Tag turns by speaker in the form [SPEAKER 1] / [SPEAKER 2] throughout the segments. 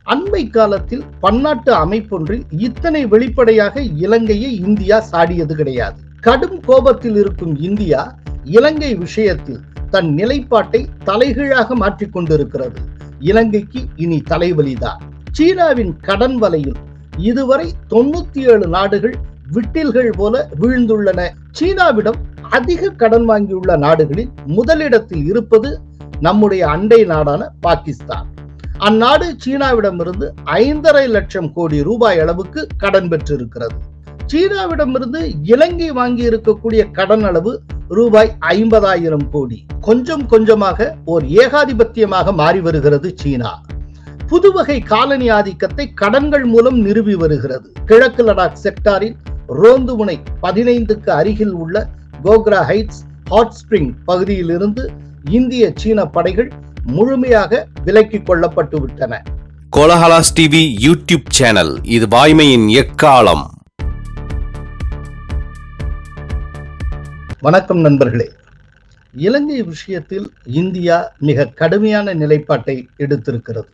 [SPEAKER 1] அண்மை காலத்தில் பன்னாட்டு அமைப்பொன்றில் இத்தனை வெளிப்படையாக இலங்கையை இந்தியா சாடியது கிடையாது கடும் கோபத்தில் இருக்கும் இந்தியா இலங்கை விஷயத்தில் தன் நிலைப்பாட்டை தலைகீழாக மாற்றிக் கொண்டிருக்கிறது இலங்கைக்கு இனி தலைவலிதான் சீனாவின் கடன் வலையில் இதுவரை தொண்ணூத்தி ஏழு நாடுகள் விட்டில்கள் போல வீழ்ந்துள்ளன சீனாவிடம் அதிக கடன் வாங்கியுள்ள நாடுகளில் முதலிடத்தில் இருப்பது நம்முடைய அண்டை நாடான பாகிஸ்தான் அந்நாடு சீனாவிடமிருந்து ஐந்தரை லட்சம் கோடி ரூபாய் அளவுக்கு கடன் பெற்றிருக்கிறது சீனாவிடமிருந்து இலங்கை வாங்கி இருக்கக்கூடிய கடன் அளவு ரூபாய் ஐம்பதாயிரம் கோடி கொஞ்சம் கொஞ்சமாக ஓர் ஏகாதிபத்தியமாக மாறி வருகிறது சீனா புதுவகை காலனி ஆதிக்கத்தை கடன்கள் மூலம் நிறுவி வருகிறது கிழக்கு லடாக் செக்டாரில் ரோந்துமுனை பதினைந்துக்கு அருகில் உள்ள கோக்ரா ஹைட்ஸ் ஹாட் ஸ்பிரிங் பகுதியிலிருந்து இந்திய சீன படைகள் முழுமையாக விலக்கிக் கொள்ளப்பட்டு விட்டன
[SPEAKER 2] கோலஹலாஸ் டிவி யூடியூப் சேனல் இது வாய்மையின் எக்காலம்
[SPEAKER 1] வணக்கம் நண்பர்களே இலங்கை விஷயத்தில் இந்தியா மிக கடுமையான நிலைப்பாட்டை எடுத்திருக்கிறது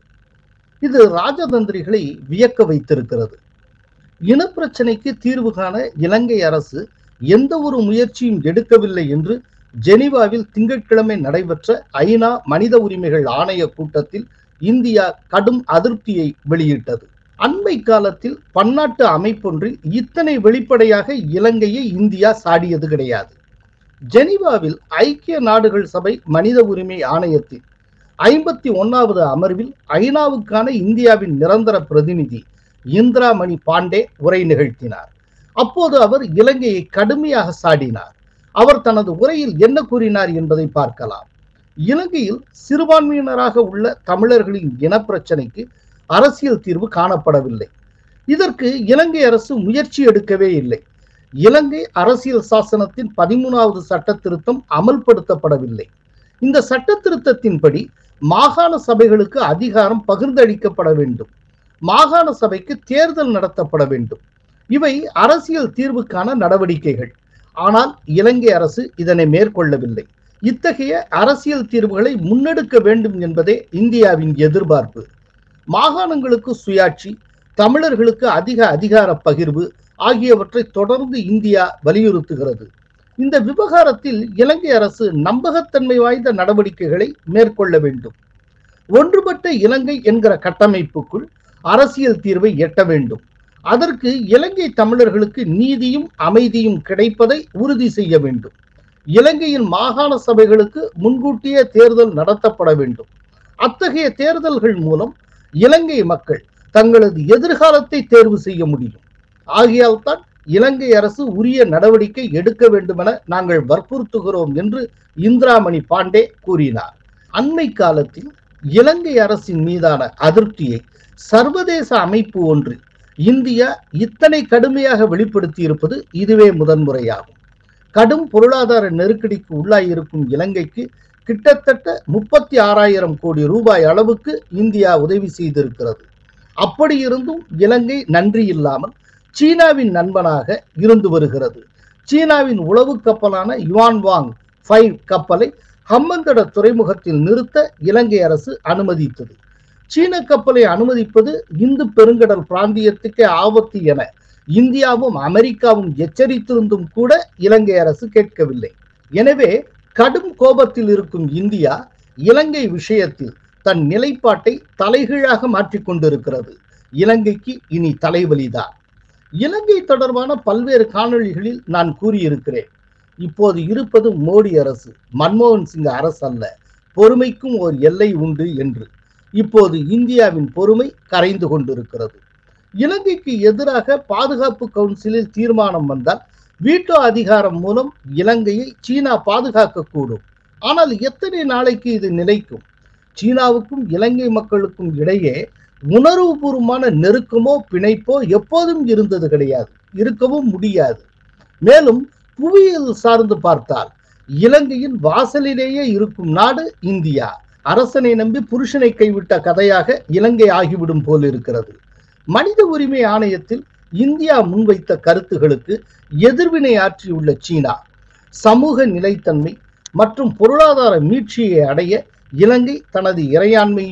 [SPEAKER 1] இது ராஜதந்திரிகளை வியக்க வைத்திருக்கிறது இனப்பிரச்சனைக்கு தீர்வு காண இலங்கை அரசு எந்த ஒரு முயற்சியும் எடுக்கவில்லை என்று ஜெனீவாவில் திங்கட்கிழமை நடைபெற்ற ஐநா மனித உரிமைகள் ஆணைய கூட்டத்தில் இந்தியா கடும் அதிருப்தியை வெளியிட்டது அண்மை காலத்தில் பன்னாட்டு அமைப்பொன்றில் இத்தனை வெளிப்படையாக இலங்கையை இந்தியா சாடியது கிடையாது ஜெனீவாவில் ஐக்கிய நாடுகள் சபை மனித உரிமை ஆணையத்தில் ஐம்பத்தி ஒன்னாவது அமர்வில் ஐநாவுக்கான இந்தியாவின் நிரந்தர பிரதிநிதி இந்திராமணி பாண்டே உரை நிகழ்த்தினார் அப்போது அவர் இலங்கையை கடுமையாக சாடினார் அவர் தனது உரையில் என்ன கூறினார் என்பதை பார்க்கலாம் இலங்கையில் சிறுபான்மையினராக உள்ள தமிழர்களின் இனப்பிரச்சனைக்கு அரசியல் தீர்வு காணப்படவில்லை இதற்கு இலங்கை அரசு முயற்சி எடுக்கவே இல்லை இலங்கை அரசியல் சாசனத்தின் பதிமூணாவது சட்ட திருத்தம் அமல்படுத்தப்படவில்லை இந்த சட்ட திருத்தத்தின்படி மாகாண சபைகளுக்கு அதிகாரம் பகிர்ந்தளிக்கப்பட வேண்டும் மாகாண சபைக்கு தேர்தல் நடத்தப்பட வேண்டும் இவை அரசியல் தீர்வுக்கான நடவடிக்கைகள் ஆனால் இலங்கை அரசு இதனை மேற்கொள்ளவில்லை இத்தகைய அரசியல் தீர்வுகளை முன்னெடுக்க வேண்டும் என்பதே இந்தியாவின் எதிர்பார்ப்பு மாகாணங்களுக்கு சுயாட்சி தமிழர்களுக்கு அதிக அதிகார பகிர்வு ஆகியவற்றை தொடர்ந்து இந்தியா வலியுறுத்துகிறது இந்த விவகாரத்தில் இலங்கை அரசு நம்பகத்தன்மை வாய்ந்த நடவடிக்கைகளை மேற்கொள்ள வேண்டும் ஒன்றுபட்ட இலங்கை என்கிற கட்டமைப்புக்குள் அரசியல் தீர்வை எட்ட வேண்டும் அதற்கு இலங்கை தமிழர்களுக்கு நீதியும் அமைதியும் கிடைப்பதை உறுதி செய்ய வேண்டும் இலங்கையின் மாகாண சபைகளுக்கு முன்கூட்டியே தேர்தல் நடத்தப்பட வேண்டும் அத்தகைய தேர்தல்கள் மூலம் இலங்கை மக்கள் தங்களது எதிர்காலத்தை தேர்வு செய்ய முடியும் ஆகையால் தான் இலங்கை அரசு உரிய நடவடிக்கை எடுக்க வேண்டுமென நாங்கள் வற்புறுத்துகிறோம் என்று இந்திராமணி பாண்டே கூறினார் அண்மை காலத்தில் இலங்கை அரசின் மீதான அதிருப்தியை சர்வதேச அமைப்பு ஒன்றில் இந்தியா இத்தனை கடுமையாக வெளிப்படுத்தி இருப்பது இதுவே முதன்முறையாகும் கடும் பொருளாதார நெருக்கடிக்கு உள்ளாயிருக்கும் இலங்கைக்கு கிட்டத்தட்ட முப்பத்தி ஆறாயிரம் கோடி ரூபாய் அளவுக்கு இந்தியா உதவி செய்திருக்கிறது அப்படி இருந்தும் இலங்கை நன்றி இல்லாமல் சீனாவின் நண்பனாக இருந்து வருகிறது சீனாவின் உளவு கப்பலான யுவான் வாங் ஃபைவ் கப்பலை ஹம்மந்தட துறைமுகத்தில் நிறுத்த இலங்கை அரசு அனுமதித்தது சீன கப்பலை அனுமதிப்பது இந்து பெருங்கடல் பிராந்தியத்துக்கே ஆபத்து என இந்தியாவும் அமெரிக்காவும் எச்சரித்திருந்தும் கூட இலங்கை அரசு கேட்கவில்லை எனவே கடும் கோபத்தில் இருக்கும் இந்தியா இலங்கை விஷயத்தில் தன் நிலைப்பாட்டை தலைகீழாக மாற்றிக்கொண்டிருக்கிறது இலங்கைக்கு இனி தலைவலிதான் இலங்கை தொடர்பான பல்வேறு காணொளிகளில் நான் கூறியிருக்கிறேன் இப்போது இருப்பது மோடி அரசு மன்மோகன் சிங் அரசு அல்ல பொறுமைக்கும் ஒரு எல்லை உண்டு என்று இப்போது இந்தியாவின் பொறுமை கரைந்து கொண்டிருக்கிறது இலங்கைக்கு எதிராக பாதுகாப்பு கவுன்சிலில் தீர்மானம் வந்தால் வீட்டோ அதிகாரம் மூலம் இலங்கையை சீனா பாதுகாக்கக்கூடும் ஆனால் எத்தனை நாளைக்கு இது நிலைக்கும் சீனாவுக்கும் இலங்கை மக்களுக்கும் இடையே உணர்வுபூர்வமான நெருக்கமோ பிணைப்போ எப்போதும் இருந்தது கிடையாது இருக்கவும் முடியாது மேலும் புவியியல் சார்ந்து பார்த்தால் இலங்கையின் வாசலிலேயே இருக்கும் நாடு இந்தியா அரசனை நம்பி புருஷனை கைவிட்ட கதையாக இலங்கை ஆகிவிடும் போல் இருக்கிறது மனித உரிமை ஆணையத்தில் இந்தியா முன்வைத்த கருத்துகளுக்கு எதிர்வினை ஆற்றியுள்ள சீனா சமூக நிலைத்தன்மை மற்றும் பொருளாதார மீட்சியை அடைய இலங்கை தனது இறையாண்மையையும்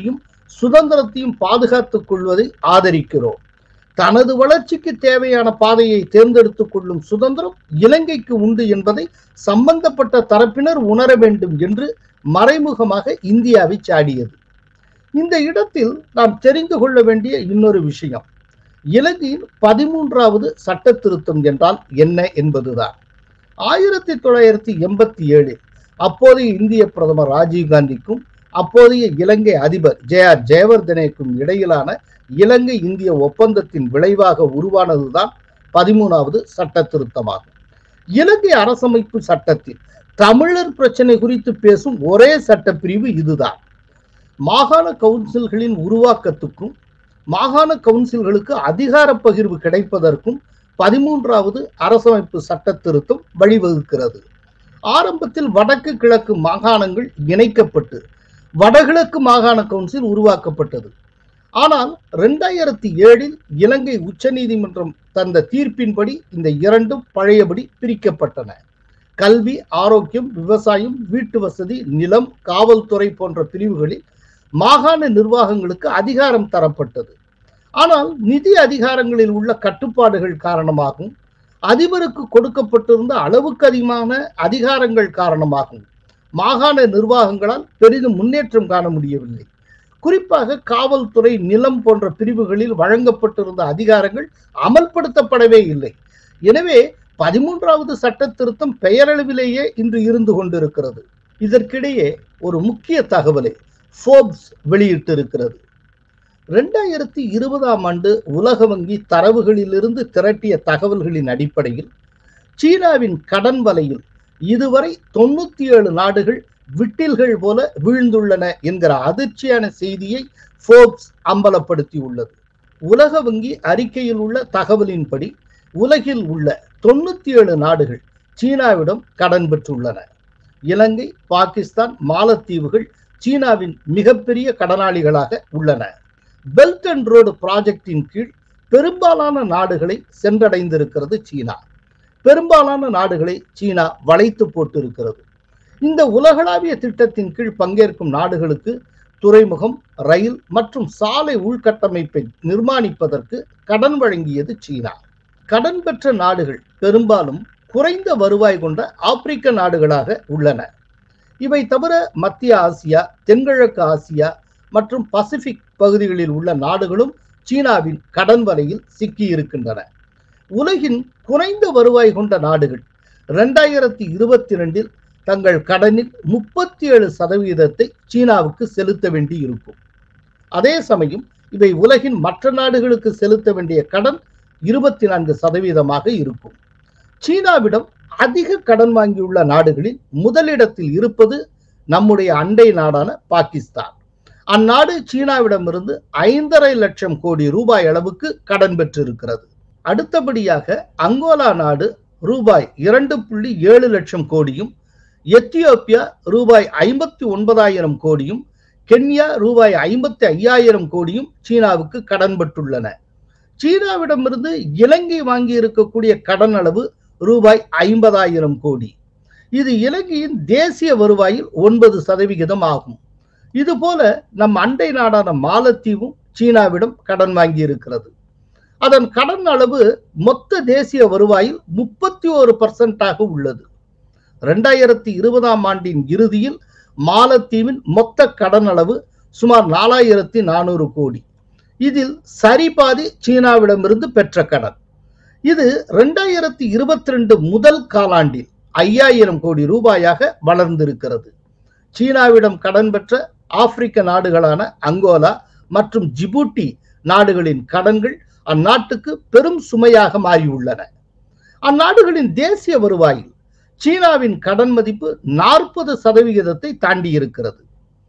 [SPEAKER 1] சுதந்திரத்தையும் பாதுகாத்துக் கொள்வதை ஆதரிக்கிறோம் தனது வளர்ச்சிக்கு தேவையான பாதையை தேர்ந்தெடுத்துக் கொள்ளும் சுதந்திரம் இலங்கைக்கு உண்டு என்பதை சம்பந்தப்பட்ட தரப்பினர் உணர வேண்டும் என்று மறைமுகமாக இந்தியாவை சாடியது இந்த இடத்தில் நாம் தெரிந்து கொள்ள வேண்டிய இன்னொரு விஷயம் இலங்கையின் பதிமூன்றாவது சட்ட திருத்தம் என்றால் என்ன என்பதுதான் ஆயிரத்தி தொள்ளாயிரத்தி எண்பத்தி ஏழில் அப்போதைய இந்திய பிரதமர் ராஜீவ்காந்திக்கும் அப்போதைய இலங்கை அதிபர் ஜே ஆர் ஜெயவர்தனேக்கும் இடையிலான இலங்கை இந்திய ஒப்பந்தத்தின் விளைவாக உருவானதுதான் பதிமூணாவது சட்ட திருத்தமாகும் இலங்கை அரசமைப்பு சட்டத்தில் தமிழர் பிரச்சனை குறித்து பேசும் ஒரே சட்டப்பிரிவு இதுதான் மாகாண கவுன்சில்களின் உருவாக்கத்துக்கும் மாகாண கவுன்சில்களுக்கு அதிகார பகிர்வு கிடைப்பதற்கும் பதிமூன்றாவது அரசமைப்பு சட்ட திருத்தம் வழிவகுக்கிறது ஆரம்பத்தில் வடக்கு கிழக்கு மாகாணங்கள் இணைக்கப்பட்டு வடகிழக்கு மாகாண கவுன்சில் உருவாக்கப்பட்டது ஆனால் இரண்டாயிரத்தி ஏழில் இலங்கை உச்சநீதிமன்றம் தந்த தீர்ப்பின்படி இந்த இரண்டும் பழையபடி பிரிக்கப்பட்டன கல்வி ஆரோக்கியம் விவசாயம் வீட்டு வசதி நிலம் காவல்துறை போன்ற பிரிவுகளில் மாகாண நிர்வாகங்களுக்கு அதிகாரம் தரப்பட்டது ஆனால் நிதி அதிகாரங்களில் உள்ள கட்டுப்பாடுகள் காரணமாகவும் அதிபருக்கு கொடுக்கப்பட்டிருந்த அளவுக்கு அதிகமான அதிகாரங்கள் காரணமாகவும் மாகாண நிர்வாகங்களால் பெரிதும் முன்னேற்றம் காண முடியவில்லை குறிப்பாக காவல்துறை நிலம் போன்ற பிரிவுகளில் வழங்கப்பட்டிருந்த அதிகாரங்கள் அமல்படுத்தப்படவே இல்லை எனவே பதிமூன்றாவது சட்ட திருத்தம் பெயரளவிலேயே இன்று இருந்து கொண்டிருக்கிறது இதற்கிடையே ஒரு முக்கிய தகவலை ஃபோர்ப்ஸ் வெளியிட்டிருக்கிறது ரெண்டாயிரத்தி இருபதாம் ஆண்டு உலக வங்கி தரவுகளிலிருந்து திரட்டிய தகவல்களின் அடிப்படையில் சீனாவின் கடன் வலையில் இதுவரை தொண்ணூத்தி ஏழு நாடுகள் விட்டில்கள் போல வீழ்ந்துள்ளன என்கிற அதிர்ச்சியான செய்தியை ஃபோர்ப்ஸ் அம்பலப்படுத்தியுள்ளது உலக வங்கி அறிக்கையில் உள்ள தகவலின்படி உலகில் உள்ள தொண்ணூத்தி ஏழு நாடுகள் சீனாவிடம் கடன் பெற்றுள்ளன இலங்கை பாகிஸ்தான் மாலத்தீவுகள் சீனாவின் மிகப்பெரிய கடனாளிகளாக உள்ளன பெல்ட் அண்ட் ரோடு ப்ராஜெக்டின் கீழ் பெரும்பாலான நாடுகளை சென்றடைந்திருக்கிறது சீனா பெரும்பாலான நாடுகளை சீனா வளைத்து போட்டிருக்கிறது இந்த உலகளாவிய திட்டத்தின் கீழ் பங்கேற்கும் நாடுகளுக்கு துறைமுகம் ரயில் மற்றும் சாலை உள்கட்டமைப்பை நிர்மாணிப்பதற்கு கடன் வழங்கியது சீனா கடன் பெற்ற நாடுகள் பெரும்பாலும் குறைந்த வருவாய் கொண்ட ஆப்பிரிக்க நாடுகளாக உள்ளன இவை தவிர மத்திய ஆசியா தென்கிழக்கு ஆசியா மற்றும் பசிபிக் பகுதிகளில் உள்ள நாடுகளும் சீனாவின் கடன் வலையில் சிக்கியிருக்கின்றன உலகின் குறைந்த வருவாய் கொண்ட நாடுகள் இரண்டாயிரத்தி இருபத்தி ரெண்டில் தங்கள் கடனில் முப்பத்தி ஏழு சதவீதத்தை சீனாவுக்கு செலுத்த வேண்டி இருக்கும் அதே சமயம் இவை உலகின் மற்ற நாடுகளுக்கு செலுத்த வேண்டிய கடன் இருபத்தி நான்கு சதவீதமாக இருக்கும் சீனாவிடம் அதிக கடன் வாங்கியுள்ள நாடுகளில் முதலிடத்தில் இருப்பது நம்முடைய அண்டை நாடான பாகிஸ்தான் அந்நாடு சீனாவிடமிருந்து ஐந்தரை லட்சம் கோடி ரூபாய் அளவுக்கு கடன் பெற்றிருக்கிறது அடுத்தபடியாக அங்கோலா நாடு ரூபாய் இரண்டு புள்ளி ஏழு லட்சம் கோடியும் எத்தியோப்பியா ரூபாய் ஐம்பத்தி ஒன்பதாயிரம் கோடியும் கென்யா ரூபாய் ஐம்பத்தி ஐயாயிரம் கோடியும் சீனாவுக்கு கடன் பெற்றுள்ளன சீனாவிடமிருந்து இலங்கை வாங்கி இருக்கக்கூடிய கடன் அளவு ரூபாய் ஐம்பதாயிரம் கோடி இது இலங்கையின் தேசிய வருவாயில் ஒன்பது சதவிகிதம் ஆகும் இதுபோல நம் அண்டை நாடான மாலத்தீவும் சீனாவிடம் கடன் வாங்கி இருக்கிறது அதன் கடன் அளவு மொத்த தேசிய வருவாயில் முப்பத்தி ஒரு பர்சன்டாக உள்ளது ரெண்டாயிரத்தி இருபதாம் ஆண்டின் இறுதியில் மாலத்தீவின் மொத்த கடன் அளவு சுமார் நாலாயிரத்தி நானூறு கோடி இதில் சரிபாதி சீனாவிடமிருந்து பெற்ற கடன் இது ரெண்டாயிரத்தி இருபத்தி ரெண்டு முதல் காலாண்டில் ஐயாயிரம் கோடி ரூபாயாக வளர்ந்திருக்கிறது சீனாவிடம் கடன் பெற்ற ஆப்பிரிக்க நாடுகளான அங்கோலா மற்றும் ஜிபூட்டி நாடுகளின் கடன்கள் அந்நாட்டுக்கு பெரும் சுமையாக மாறியுள்ளன அந்நாடுகளின் தேசிய வருவாயில் சீனாவின் கடன் மதிப்பு நாற்பது சதவிகிதத்தை தாண்டி இருக்கிறது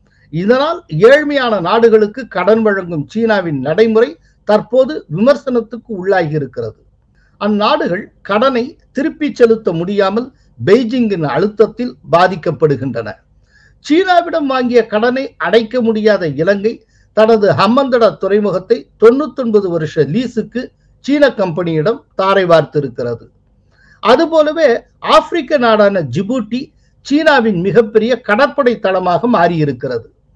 [SPEAKER 1] இதனால் ஏழ்மையான நாடுகளுக்கு கடன் வழங்கும் சீனாவின் நடைமுறை தற்போது விமர்சனத்துக்கு உள்ளாகி இருக்கிறது அந்நாடுகள் கடனை திருப்பி செலுத்த முடியாமல் பெய்ஜிங்கின் அழுத்தத்தில் பாதிக்கப்படுகின்றன சீனாவிடம் வாங்கிய கடனை அடைக்க முடியாத இலங்கை தனது ஹம்மந்தட துறைமுகத்தை தொண்ணூத்தொன்பது வருஷ லீஸுக்கு சீன கம்பெனியிடம் தாரை வார்த்திருக்கிறது அதுபோலவே ஆப்பிரிக்க நாடான ஜிபூட்டி சீனாவின் மிகப்பெரிய கடற்படை தளமாக மாறியிருக்கிறது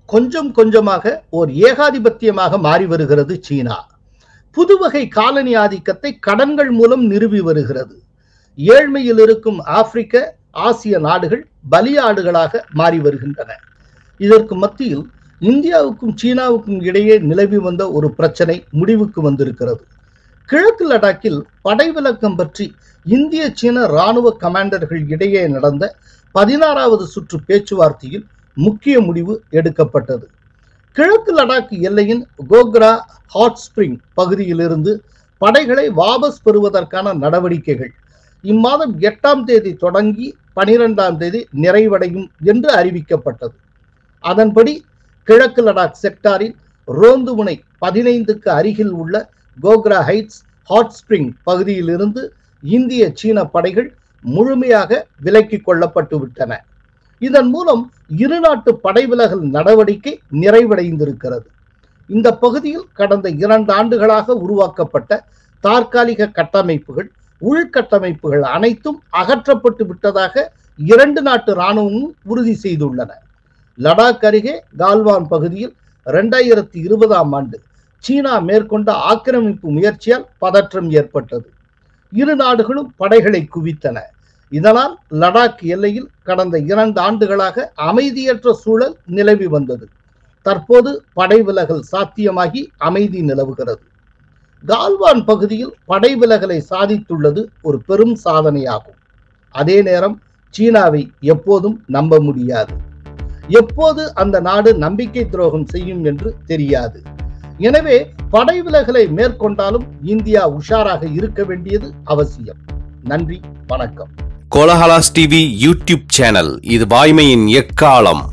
[SPEAKER 1] கொஞ்சம் கொஞ்சமாக ஓர் ஏகாதிபத்தியமாக மாறி வருகிறது சீனா புதுவகை காலனி ஆதிக்கத்தை கடன்கள் மூலம் நிறுவி வருகிறது ஏழ்மையில் இருக்கும் ஆப்பிரிக்க ஆசிய நாடுகள் பலியாடுகளாக மாறி வருகின்றன இதற்கு மத்தியில் இந்தியாவுக்கும் சீனாவுக்கும் இடையே நிலவி வந்த ஒரு பிரச்சனை முடிவுக்கு வந்திருக்கிறது கிழக்கு லடாக்கில் படைவிலக்கம் பற்றி இந்திய சீன ராணுவ கமாண்டர்கள் இடையே நடந்த பதினாறாவது சுற்று பேச்சுவார்த்தையில் முக்கிய முடிவு எடுக்கப்பட்டது கிழக்கு லடாக் எல்லையின் கோக்ரா ஹாட் ஸ்பிரிங் பகுதியிலிருந்து படைகளை வாபஸ் பெறுவதற்கான நடவடிக்கைகள் இம்மாதம் எட்டாம் தேதி தொடங்கி பனிரெண்டாம் தேதி நிறைவடையும் என்று அறிவிக்கப்பட்டது அதன்படி கிழக்கு லடாக் செக்டாரில் ரோந்து முனை பதினைந்துக்கு அருகில் உள்ள கோக்ரா ஹைட்ஸ் ஹாட் ஸ்பிரிங் பகுதியிலிருந்து இந்திய சீன படைகள் முழுமையாக விலக்கிக் கொள்ளப்பட்டு விட்டன இதன் மூலம் இரு நாட்டு படைவிலகல் நடவடிக்கை நிறைவடைந்திருக்கிறது இந்த பகுதியில் கடந்த இரண்டு ஆண்டுகளாக உருவாக்கப்பட்ட தற்காலிக கட்டமைப்புகள் உள்கட்டமைப்புகள் அனைத்தும் அகற்றப்பட்டு விட்டதாக இரண்டு நாட்டு இராணுவமும் உறுதி செய்துள்ளன லடாக் அருகே கால்வான் பகுதியில் இரண்டாயிரத்தி இருபதாம் ஆண்டு சீனா மேற்கொண்ட ஆக்கிரமிப்பு முயற்சியால் பதற்றம் ஏற்பட்டது இரு நாடுகளும் படைகளை குவித்தன இதனால் லடாக் எல்லையில் கடந்த இரண்டு ஆண்டுகளாக அமைதியற்ற சூழல் நிலவி வந்தது தற்போது படை விலகல் சாத்தியமாகி அமைதி நிலவுகிறது கால்வான் பகுதியில் படை விலகலை சாதித்துள்ளது ஒரு பெரும் சாதனையாகும் அதே நேரம் சீனாவை எப்போதும் நம்ப முடியாது எப்போது அந்த நாடு நம்பிக்கை துரோகம் செய்யும் என்று தெரியாது எனவே படை விலகலை மேற்கொண்டாலும் இந்தியா உஷாராக இருக்க வேண்டியது அவசியம் நன்றி வணக்கம்
[SPEAKER 2] கோலஹலாஸ் டிவி யூடியூப் சேனல் இது வாய்மையின் எக்காலம்